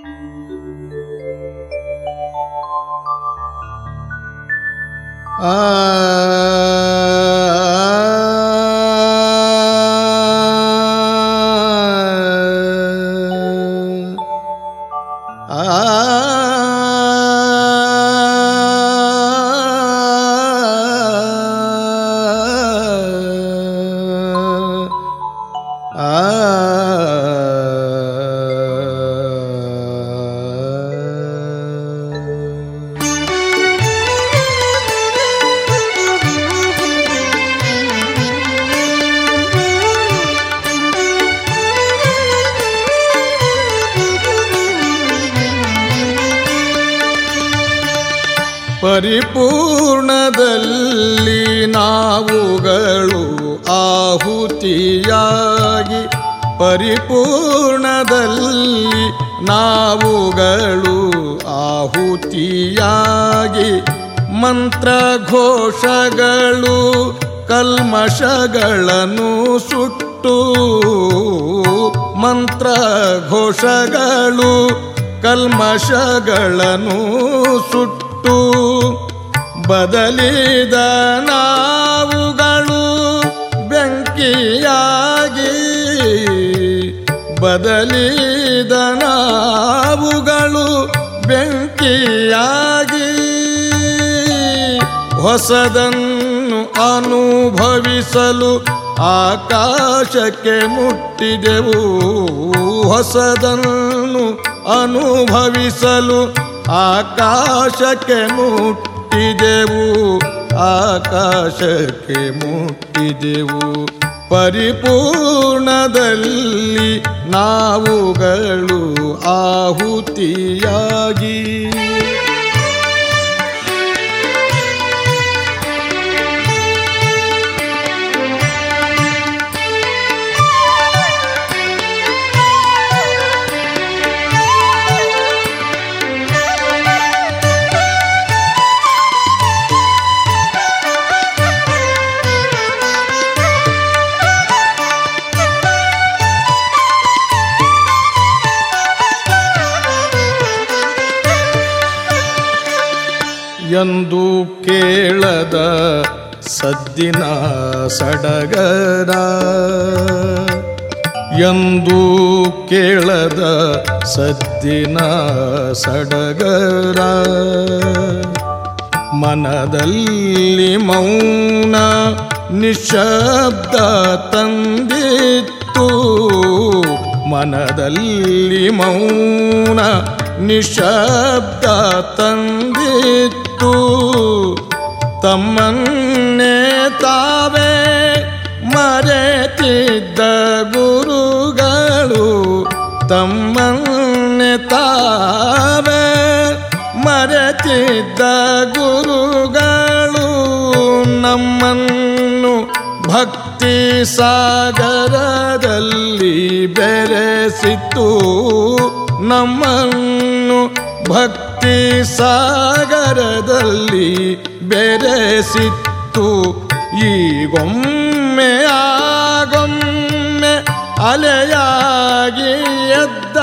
ಆ ಪರಿಪೂರ್ಣದಲ್ಲಿ ನಾವುಗಳು ಆಹುತಿಯಾಗಿ ಪರಿಪೂರ್ಣದಲ್ಲಿ ನಾವುಗಳು ಆಹುತಿಯಾಗಿ ಮಂತ್ರಘೋಷಗಳು ಕಲ್ಮಶಗಳನ್ನು ಸುಟ್ಟು ಮಂತ್ರಘೋಷಗಳು ಕಲ್ಮಶಗಳನ್ನು ಸುಟ್ಟು ಬದಲಿದ ನಾವುಗಳು ಬೆಂಕಿಯಾಗಿ ಬದಲಿದ ನಾವುಗಳು ಬೆಂಕಿಯಾಗಿ ಹೊಸದನ್ನು ಅನುಭವಿಸಲು ಆಕಾಶಕ್ಕೆ ಮುಟ್ಟಿದೆವು ಹೊಸದನ್ನು ಅನುಭವಿಸಲು ಆಕಾಶಕ್ಕೆ ಮುಟ್ಟಿದೆವು ಆಕಾಶಕ್ಕೆ ಮುಟ್ಟಿದೆವು ಪರಿಪೂರ್ಣದಲ್ಲಿ ನಾವುಗಳು ಆಹುತಿಯಾಗಿ ಎಂದು ಕೇಳದ ಸದ್ದಿನ ಸಡಗರ ಎಂದು ಕೇಳದ ಸದ್ದಿನ ಸಡಗರ ಮನದಲ್ಲಿ ಮೌನ ನಿಶಬ್ದ ತಂದಿತ್ತು ಮನದಲ್ಲಿ ಮೌನ ನಿಶಬ್ದ ತಂದಿತ್ತು ತಮ್ಮನ್ನೇ ತಾವೇ ಮರೆತಿದ್ದ ಗುರುಗಳು ತಮ್ಮನ್ನೇ ತಾವೇ ಮರೆತಿದ್ದ ಗುರುಗಳು ನಮ್ಮನ್ನು ಭಕ್ತಿ ಸಾಗರದಲ್ಲಿ ಬೆರೆಸಿತ್ತು ನಮ್ಮನ್ನು ಭಕ್ತಿ ಸಾಗರದಲ್ಲಿ ಬೆರೆಸಿತ್ತು ಈಗೊಮ್ಮೆ ಆಗೊಮ್ಮೆ ಅಲೆಯಾಗಿ ಎದ್ದ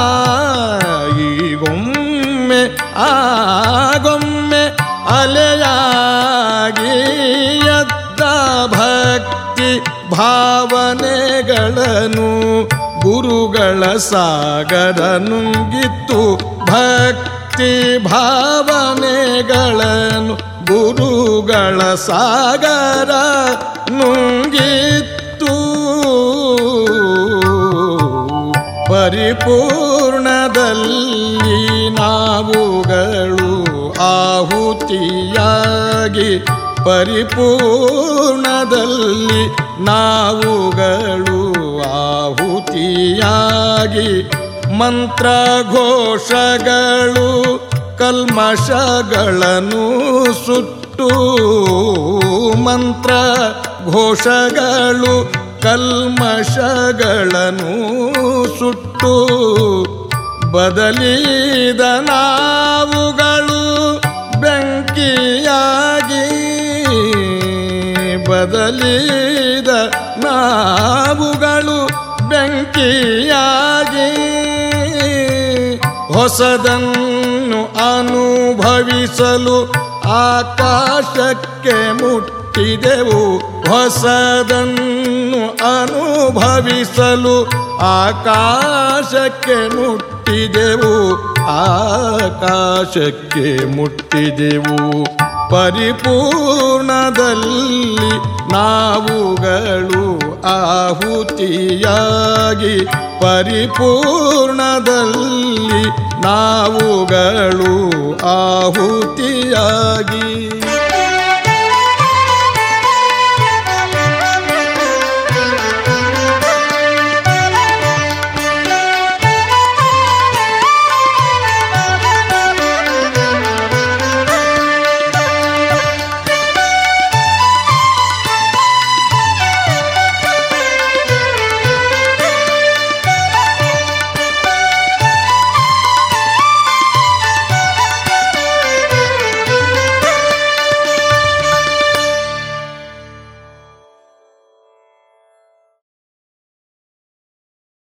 ಈಗೊಮ್ಮೆ ಆಗೊಮ್ಮೆ ಅಲೆಯಾಗಿ ಎದ್ದ ಭಕ್ತಿ ಭಾವನೆಗಳನ್ನು ಗುರುಗಳ ಸಾಗರ ನುಂಗಿತ್ತು ಭಕ್ತಿ ಭಾವನೆಗಳನ್ನು ಗುರುಗಳ ಸಾಗರ ನುಂಗಿತ್ತು ಪರಿಪೂರ್ಣದಲ್ಲಿ ನಾವುಗಳು ಆಹುತಿಯಾಗಿ ಪರಿಪೂರ್ಣದಲ್ಲಿ ನಾವುಗಳು ಆಹುತಿಯಾಗಿ ಮಂತ್ರಘೋಷಗಳು ಕಲ್ಮಶಗಳನ್ನು ಸುಟ್ಟು ಮಂತ್ರ ಘೋಷಗಳು ಕಲ್ಮಶಗಳನ್ನು ಸುಟ್ಟು ಬದಲಿದ ನಾವುಗಳು ಬೆಂಕಿಯಾಗಿ ಬದಲಿದ ನಾವುಗಳು ಬೆಂಕಿಯಾಗಿ ಹೊಸದನ್ನು ಅನುಭವಿಸಲು ಆಕಾಶಕ್ಕೆ ಮುಟ್ಟಿದೆವು ಹೊಸದನ್ನು ಅನುಭವಿಸಲು ಆಕಾಶಕ್ಕೆ ಮುಟ್ಟಿದೆವು ಆಕಾಶಕ್ಕೆ ಮುಟ್ಟಿದೆವು ಪರಿಪೂರ್ಣದಲ್ಲಿ ನಾವುಗಳು ಆಹುತಿಯಾಗಿ ಪರಿಪೂರ್ಣದಲ್ಲಿ ನಾವುಗಳು ಆಹುತಿಯಾಗಿ